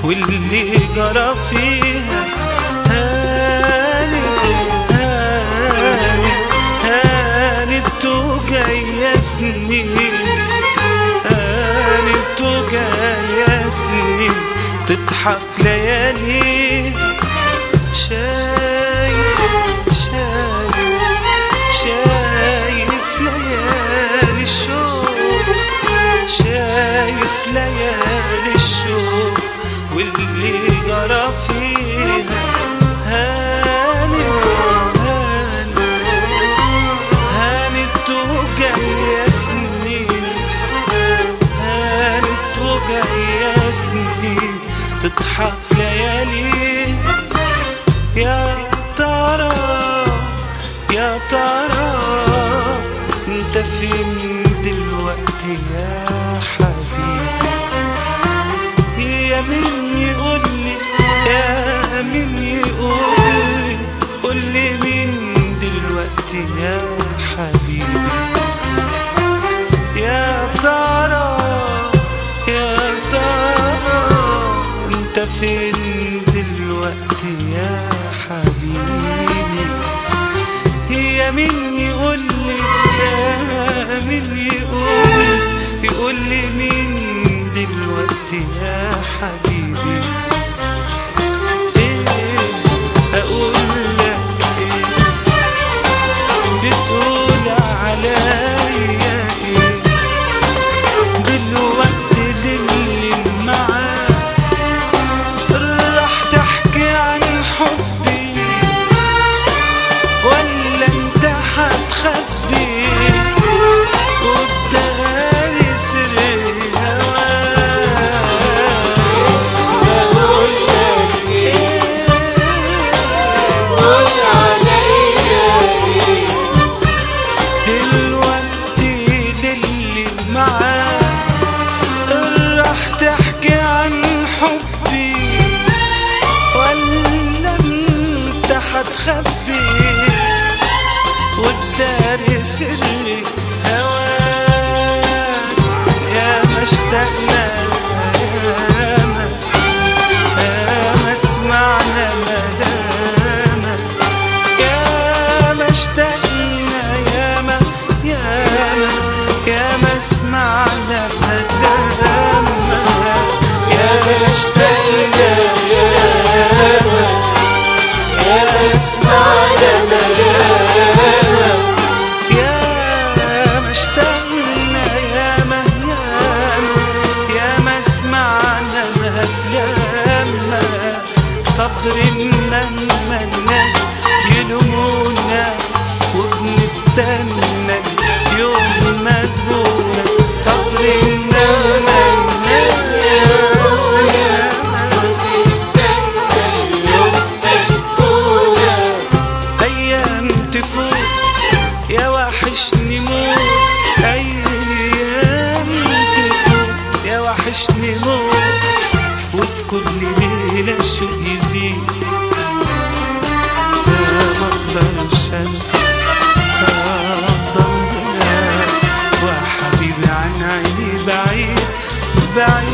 واللي جرى فيها هانت هانت هانت وجاية سنين هانت وجاية سنين تضحك ليالي شايف شايف شايف ليالي الشوق شايف ليالي الشوق واللي جرى فيها هانت هانت هانت وجاية سنين هانت وجاية سنين تضحك ليالي يا ترى يا ترى انت فين دلوقتي يا حبيبي يا مين يقول لي يا مين يقول لي قول لي مين دلوقتي يا حبيبي يا ترى يا ترى انت فين دلوقتي يا حبيبي يا مين يقول لي يا مين يقول يقول لي مين دلوقتي يا حبيبي ايه اقول لك ايه بتقول عليا ايه دلوقتي للي معاك راح تحكي عن حبي ولا انت هتخبي قدامي سر هواك بقول لك ايه قول عليا ايه دلوقتي للي معاك راح تحكي عن حبي ولا انت هتخبي وتداري سري هواك يا ما اشتقنا ياما ياما سمعنا ملامك يا ما اشتقنا ياما ياما ياما سمعنا ملامك يا ما اشتقنا ياما يا اسمعنا ملامك يا ما اشتقنا ياما ياما ياما سمعنا مهلما صبر لما الناس يلومونا وبنستنى يوم ما تبونا صبر لما الناس وتستنى اليوم تكونا ايام تفوت يا وحشني موت ايام تفوت يا وحشني موت وفي كل ليله الشوق يزيد يا ما اقدرش أنا افضل هناك وحبيبي عن عيني بعيد بعيد